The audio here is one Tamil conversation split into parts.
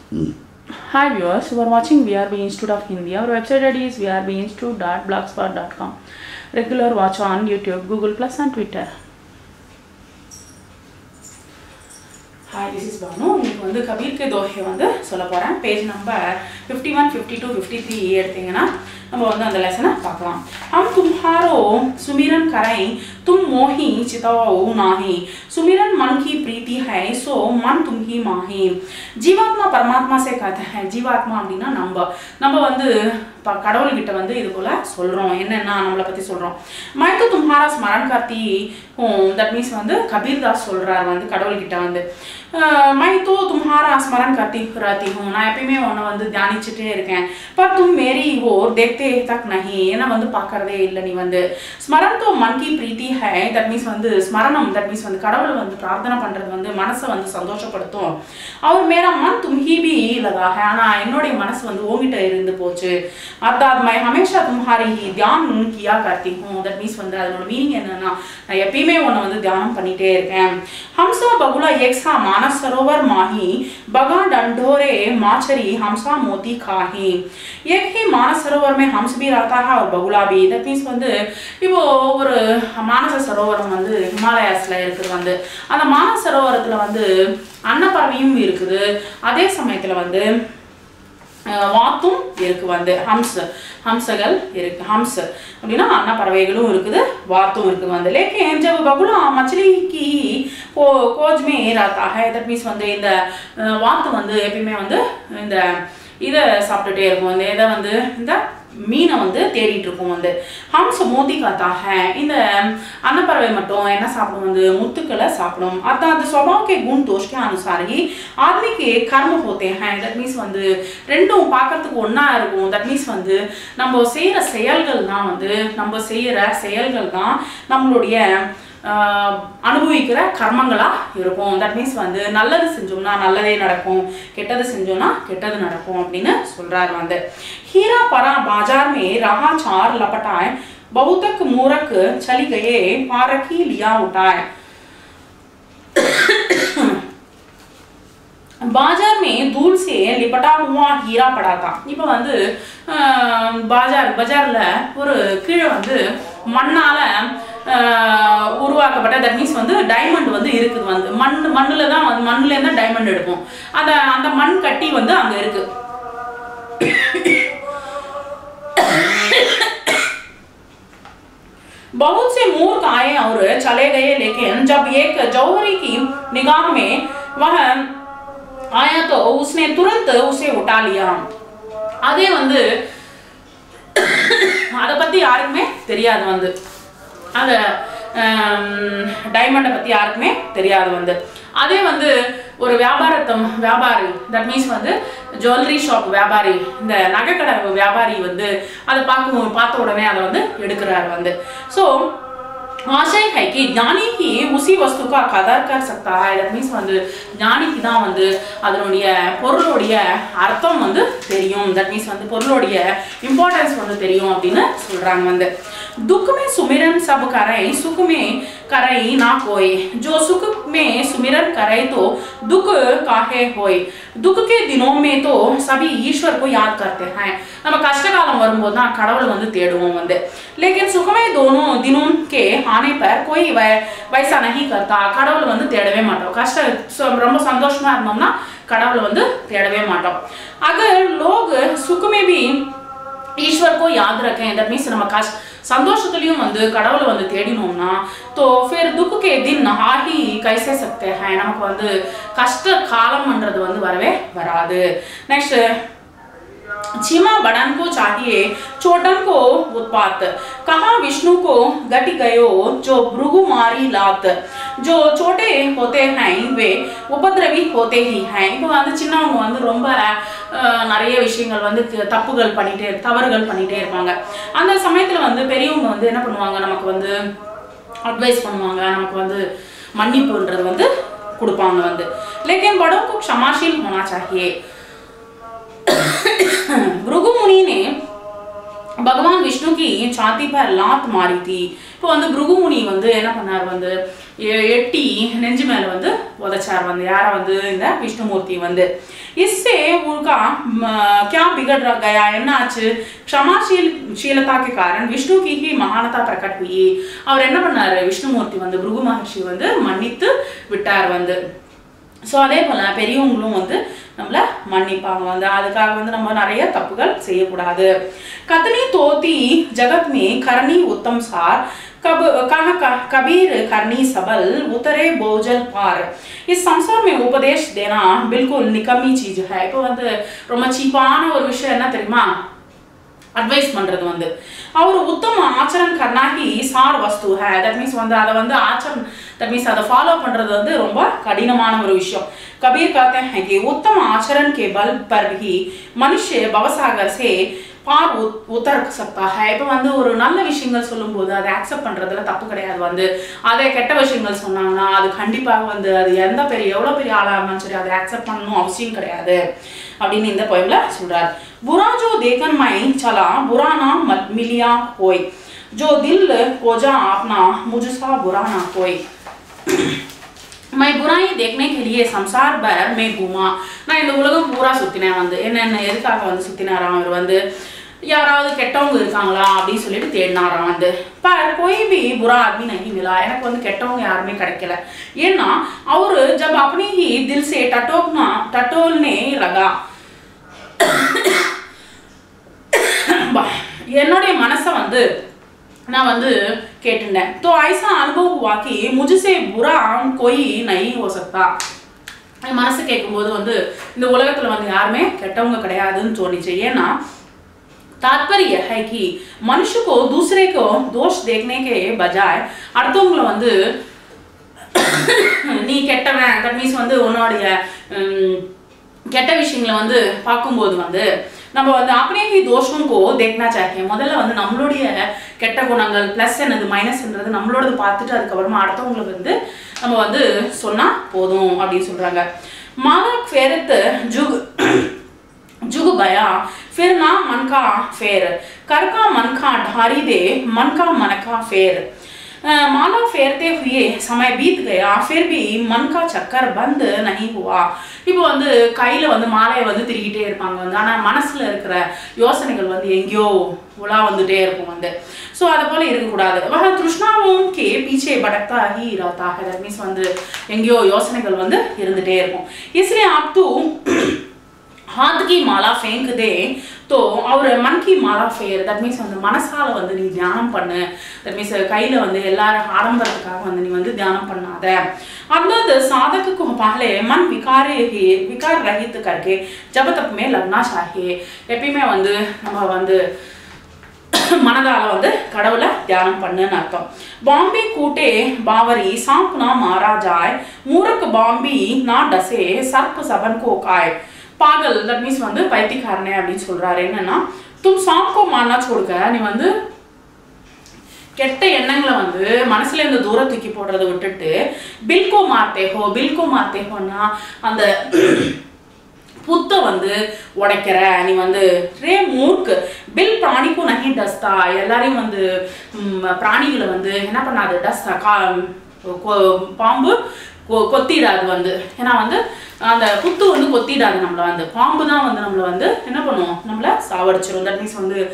Hi viewers, you are watching VRB Institute of Hindi. Our website ID is vrbinstitute.blogspot.com. Regular watch on YouTube, Google Plus and Twitter. Hi this is Bhanu உங்களுக்கு வந்து கபீர் கே தோஹே வந்து சொல்ல போகிறேன் page number fifty one fifty two fifty three எடுத்தீங்கன்னா நம்ம வந்து அந்த லெசனை பார்க்கலாம் ஹம் தும்ஹாரோ சுமிரன் கரை तुम मोही चिताओ नाही सुमिरन मन की प्रीति है सो मन तुम ही माही ஜீவாத்மா பரமாத்மா சே கதை है ஜீவாத்மா அப்படின்னா நம்ம நம்ம வந்து ப- கடவுள்கிட்ட வந்து இது போல சொல்றோம் என்னென்ன நம்மளை பத்தி சொல்றோம் मैं तो तुम्हारा स्मरण करती हूँ தட் மீன்ஸ் வந்து கபீர் தாஸ் சொல்றாரு வந்து கடவுள்கிட்ட வந்து அஹ், मैं तो तुम्हारा स्मरण करती रहती हूँ நான் எப்பயுமே உன்னை வந்து தியானிச்சுட்டே இருக்கேன் पर तुम मेरी ओर देखते तक नहीं என்ன வந்து பார்க்கறதே இல்லை நீ வந்து ஸ்மரண் तो मन की प्रीति है தட் மீன்ஸ் வந்து ஸ்மரணம் தட் மீன்ஸ் வந்து கடவுளை வந்து பிரார்த்தனை பண்றது வந்து மனசை வந்து சந்தோஷப்படுத்தும் அவர் மேரா மன் தும் ஹி பி லகா है ஆனா என்னுடைய மனசு வந்து உங்ககிட்ட இருந்து போச்சு அர்த்தாத் மை ஹமேஷா தும்ஹாரி ஹி தியான் கியா கர்த்தி ஹூம் தட் மீன்ஸ் வந்து அதனோட மீனிங் என்னன்னா நான் எப்பயுமே உன்னை வந்து தியானம் பண்ணிட்டே இருக்கேன் ஹம்சா பகுலா ஏக்ஸா மானஸ் சரோவர் மாஹி बगा डंडोरे माचरी हमसा मोती खाही एक ही मानस सरोवर में हंस भी रहता है और बगुला भी தட் மீன்ஸ் வந்து இப்போ ஒரு மானச சரோவரம் வந்து ஹிமாலயாஸ்ல இருக்குது வந்து அந்த மானச சரோவரத்துல வந்து அன்னப்பறவையும் இருக்குது அதே சமயத்துல வந்து அஹ், வாத்தும் இருக்கு வந்து ஹம்ஸ் ஹம்சகள் இருக்கு ஹம்ஸ் அப்படின்னா அன்ன பறவைகளும் இருக்குது வாத்தும் இருக்குது வந்து लेकिन जब बगुला मछली की को खोज में रहता है தட் மீன்ஸ் வந்து இந்த அஹ், வாத்து வந்து எப்பயுமே வந்து இந்த இதை சாப்பிட்டுட்டே இருக்கும் இந்த இதை வந்து இந்த மீனை வந்து தேடிட்டு இருக்கும் வந்து ஹம்ஸ் மோதி காத்தாக இந்த அன்னப்பறவை மட்டும் என்ன சாப்பிடும் வந்து முத்துக்களை சாப்பிடும் அதான் स्वभाव के गुण दोष के अनुसार ही आदमी के कर्म होते हैं தட் மீன்ஸ் வந்து ரெண்டும் பார்க்கறதுக்கு ஒண்ணா இருக்கும் தட் மீன்ஸ் வந்து நம்ம செய்யற செயல்கள் தான் வந்து நம்ம செய்யற செயல்கள் தான் நம்மளுடைய ஆஹ், அனுபவிக்கிற கர்மங்களா இருக்கும் தட் மீன்ஸ் வந்து நல்லது செஞ்சோம்னா நல்லதே நடக்கும் கெட்டது செஞ்சோம்னா கெட்டது நடக்கும் அப்படின்னு சொல்றாரு வந்து हीरा परा बाजार में रहा चार लपटाए बहुतक मूरख चली गए पारखी लिया उठाए बाजार में धूल से लिपटा हुआ हीरा पड़ा था இப்போ வந்து ஆஹ், பாஜார் பஜார்ல ஒரு கீழே வந்து மண்ணால ஆஹ், உருவாக்கப்பட்ட தட் மீன்ஸ் வந்து டைமண்ட் வந்து இருக்குது வந்து மண் மண்ணுல தான் வந்து மண்ணுல இருந்தா டைமண்ட் எடுக்கும் அந்த அந்த மண் கட்டி வந்து அங்க இருக்கு बहुत से मूर्ख आए और चले गए लेकिन जब एक जौहरी की निगाह में वह आया तो उसने तुरंत उसे उठा लिया அதே வந்து அதை பத்தி யாருக்குமே தெரியாது வந்து அந்த டைமண்டை பத்தி யாருக்குமே தெரியாது வந்து அதே வந்து ஒரு வியாபாரத்தம் வியாபாரி தட் மீன்ஸ் வந்து ஜுவல்லரி ஷாப் வியாபாரி இந்த நகைக்கடை வியாபாரி வந்து அதை பார்க்கும் பார்த்த உடனே அதை வந்து எடுக்கிறாரு வந்து ஸோ ஆசை है कि ज्ञानी ही उसी वस्तु का कदर कर सकता है தட் மீன்ஸ் வந்து ஞானிக்கு தான் வந்து அதனுடைய பொருளுடைய அர்த்தம் வந்து தெரியும் தட் மீன்ஸ் வந்து பொருளுடைய இம்பார்ட்டன்ஸ் வந்து தெரியும் அப்படின்னு சொல்றாங்க வந்து दुख में सुमिरन सब करे सुख में करे ना कोई जो सुख में सुमिरन करे तो दुख काहे होए दुख के दिनों में तो सभी ईश्वर को याद करते हैं நம்ம கஷ்ட காலம் வரும்போது தான் கடவுளை வந்து தேடுவோம் வந்து लेकिन सुखमय दोनों दिनों के आने पर कोई वै वैसा नहीं करता கடவுளை வந்து தேடவே மாட்டோம் கஷ்ட ச- ரொம்ப சந்தோஷமா இருந்தோம்னா கடவுளை வந்து தேடவே மாட்டோம் अगर लोग सुख में भी ईश्वर को याद रखें தட் மீன்ஸ் நம்ம கஷ் சந்தோஷத்துலயும் வந்து கடவுளை வந்து தேடினோம்னா तो फिर दुख के दिन आ ही कैसे सकते हैं நமக்கு வந்து கஷ்ட காலம்ன்றது வந்து வரவே வராது நெக்ஸ்ட் क्षमा बड़न को चाहिए चोटन को उत्पात कहा विष्णु को गट गयो जो भृगु मारी लात जो छोटे होते हैं वे உபதிரவி होते ही हैं இப்போ வந்து சின்னவங்க வந்து ரொம்ப அஹ், நிறைய விஷயங்கள் வந்து கு- தப்புகள் பண்ணிட்டே தவறுகள் பண்ணிட்டே இருப்பாங்க அந்த சமயத்துல வந்து பெரியவங்க வந்து என்ன பண்ணுவாங்க நமக்கு வந்து அட்வைஸ் பண்ணுவாங்க நமக்கு வந்து மன்னிப்புன்றது வந்து கொடுப்பாங்க வந்து लेकिन बड़ों को क्षमाशील होना चाहिए भृगु मुनि ने பகவான் விஷ்ணு की छाती पर लात मारी थी இப்போ வந்து பிருகுமுனி வந்து என்ன பண்ணார் வந்து எ- எட்டி நெஞ்சு மேல வந்து உதைச்சார் வந்து யாரை வந்து இந்த விஷ்ணுமூர்த்தி வந்து इससे उनका म, क्या बिगड़ रह गया என்ன ஆச்சு க்ஷமாशील शीलता के कारण विष्णु की ही महानता प्रकट हुई அவர் என்ன பண்ணாரு விஷ்ணுமூர்த்தி வந்து பிருகு மகர்ஷி வந்து மன்னித்து விட்டார் வந்து ஸோ அதே போல பெரியவங்களும் வந்து நம்மள மன்னிப்பாங்க வந்து அதுக்காக வந்து நம்ம நிறைய தப்புகள் செய்யக்கூடாது கதனி தோத்தி ஜகத் மே கரணி உத்தம் சார் कब कहा क- कबीर करनी सबल उतरे बोझल पार इस संसार में उपदेश देना बिल्कुल निकम्मी चीज है இப்போ வந்து ரொம்ப சீப்பான ஒரு விஷயம் என்ன தெரியுமா அட்வைஸ் பண்றது வந்து அவர் உத்தம ஆச்சரன் கர்ணாகி சார் வஸ்து ஹே தட் மீன்ஸ் வந்து அதை வந்து ஆச்சரன் தட் மீன்ஸ் அதை ஃபாலோ பண்றது வந்து ரொம்ப கடினமான ஒரு விஷயம் कबीर कहते हैं कि उत्तम आचरण के बल पर भी मनुष्य भवसागर से பார் உத் உத்தர சக்தா ஹே இப்போ வந்து ஒரு நல்ல விஷயங்கள் சொல்லும்போது அதை அக்செப்ட் பண்றதுல தப்பு கிடையாது வந்து அதே கெட்ட விஷயங்கள் சொன்னாங்கன்னா அது கண்டிப்பாக வந்து அது எந்த பெரிய எவ்வளோ பெரிய ஆளாக இருந்தாலும் சரி அதை அக்செப்ட் பண்ணணும் அவசியம் கிடையாது அப்படின்னு இந்த போயம்ல சொல்றார் बुरा जो देखन मैं चला बुरा ना मत मिलिया कोई जो दिल खोजा अपना मुझसा बुरा ना कोई मैं बुराई देखने के लिए संसार भर में घूमा நான் இந்த உலகம் பூரா சுத்தினேன் வந்து என்னென்ன எதுக்காக வந்து சுத்தினாராம் அவர் வந்து யாராவது கெட்டவங்க இருக்காங்களா அப்படின்னு சொல்லிட்டு தேடினாராம் வந்து பர் कोई भी बुरा आदमी नहीं मिला எனக்கு வந்து கெட்டவங்க யாருமே கிடைக்கல ஏன்னா அவரு ஜப் अपनी ही दिल से टटोलना टटोलने लगा பா- என்னுடைய மனசை வந்து நான் வந்து கேட்டுட்டேன் तो ऐसा अनुभव हुआ कि मुझसे बुरा कोई नहीं हो सकता என் மனசு கேட்கும்போது வந்து இந்த உலகத்துல வந்து யாருமே கெட்டவங்க கிடையாதுன்னு தோணுச்சு ஏன்னா तात्पर्य है कि मनुष्य को दूसरे को दोष देखने के बजाय அடுத்தவங்களை வந்து நீ கெட்டவன் தட் மீன்ஸ் வந்து உன்னுடைய உம், கெட்ட விஷயங்களை வந்து பார்க்கும்போது வந்து நம்ம வந்து அப்படியே ஹி தோஷம் கோ தேக்னா சாஹியே முதல்ல வந்து நம்மளுடைய கெட்ட குணங்கள் ப்ளஸ் என்னது மைனஸ்ன்றது நம்மளோடது பார்த்துட்டு அதுக்கப்புறமா அடுத்தவங்களுக்கு வந்து நம்ம வந்து சொன்னா போதும் அப்படின்னு சொல்றாங்க மாதா ஃபேரத்து ஜுக் जुग गया फिर ना मन का फेर कर का मन का ढारी दे मन का मन का फेर अ, माला फेरते हुए समय बीत गया फिर भी मन का चक्कर बंद नहीं हुआ இப்போ வந்து கையில வந்து மாலையை வந்து திருகிட்டே இருப்பாங்க வந்து ஆனா மனசுல இருக்கிற யோசனைகள் வந்து எங்கேயோ உலா வந்துட்டே இருக்கும் வந்து ஸோ அதை போல இருக்கக்கூடாது வக திருஷ்ணாவும் கே பீச்சே படக்தா ஹி ரஹ்தா है that means வந்து எங்கேயோ யோசனைகள் வந்து இருந்துட்டே இருக்கும் इसलिए आप तो हाथ की माला फेंक दे तो அவர் மன் கி மாலா ஃபேர் தட் மீன்ஸ் வந்து மனசால வந்து நீ தியானம் பண்ணு தட் மீன்ஸ் கையில வந்து எல்லாரும் ஆடம்பரத்துக்காக வந்து நீ வந்து தியானம் பண்ணாத अर्थात साधक को पहले मन विकार ही विकार रहित करके जब तक में लगना चाहिए எப்பயுமே வந்து நம்ம வந்து மனதால வந்து கடவுளை தியானம் பண்ணுன்னு அர்த்தம் பாம்பே கூட்டே பாவரி சாப் நா மாரா ஜாய் மூரக் பாம்பி நா டசே சர்ப் சபன் கோ காய் பாகல் தட் மீன்ஸ் வந்து பைத்தியக்காரனே அப்படின்னு சொல்றாரு என்னன்னா தும் சாப்கோ மானா சொல்க நீ வந்து கெட்ட எண்ணங்களை வந்து மனசுல இருந்து தூரம் தூக்கி போடுறதை விட்டுட்டு பில்கோ மாத்தேஹோ பில்கோ மாத்தேஹோன்னா அந்த புத்த வந்து உடைக்கிற நீ வந்து ரே மூர்க்கு பில் பிராணிக்கும் நகி டஸ்தா எல்லாரையும் வந்து ம், பிராணிகளை வந்து என்ன பண்ணாது டஸ்தா கா கொ- பாம்பு கொ- கொத்திடாது வந்து ஏன்னா வந்து அந்த புத்து வந்து கொத்திடாது நம்மளை வந்து பாம்பு தான் வந்து நம்மளை வந்து என்ன பண்ணும் நம்மளை சாவடிச்சிரும் தட் மீன்ஸ் வந்து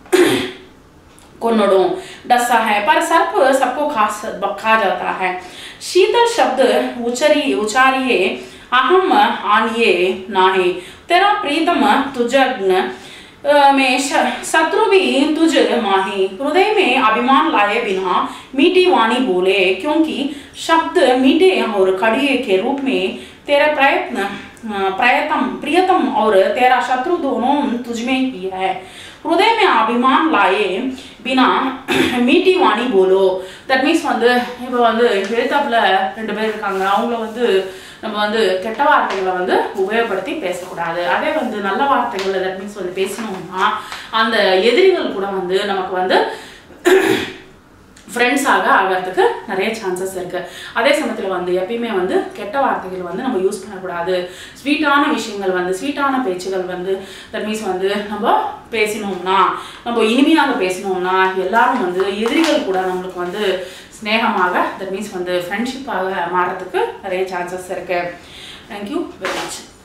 कोनोडों डसा है पर सर्प सबको खा खा जाता है शीतल शब्द उचरी उचारिए अहम आनिए नाहे तेरा प्रीतम तुजग्न अ, में श- शत्रु भी तुझ माही हृदय में अभिमान लाए बिना मीठी वाणी बोले क्योंकि शब्द मीठे और कड़िए के रूप में तेरा प्रयत्न अ, प्रयतम प्रियतम और तेरा शत्रु दोनों तुझ में ही है ஹிருதய में அபிமான் லாயே பினா மீட்டி வாணி போலோ தட் மீன்ஸ் வந்து இப்போ வந்து எழுத்தாப்புல ரெண்டு பேர் இருக்காங்க அவங்கள வந்து நம்ம வந்து கெட்ட வார்த்தைகளை வந்து உபயோகப்படுத்தி பேசக்கூடாது அதே வந்து நல்ல வார்த்தைகளை தட் மீன்ஸ் வந்து பேசணும்னா அந்த எதிரிகள் கூட வந்து நமக்கு வந்து ஃப்ரெண்ட்ஸாக ஆகிறதுக்கு நிறைய சான்சஸ் இருக்குது அதே சமயத்தில் வந்து எப்பயுமே வந்து கெட்ட வார்த்தைகள் வந்து நம்ம யூஸ் பண்ணக்கூடாது ஸ்வீட்டான விஷயங்கள் வந்து ஸ்வீட்டான பேச்சுகள் வந்து தட் மீன்ஸ் வந்து நம்ம பேசினோம்னா நம்ம இனிமையாக பேசினோம்னா எல்லாரும் வந்து எதிரிகள் கூட நம்மளுக்கு வந்து ஸ்நேகமாக தட் மீன்ஸ் வந்து ஃப்ரெண்ட்ஷிப்பாக மாறுறதுக்கு நிறைய சான்சஸ் இருக்குது தேங்க்யூ வெரி மச்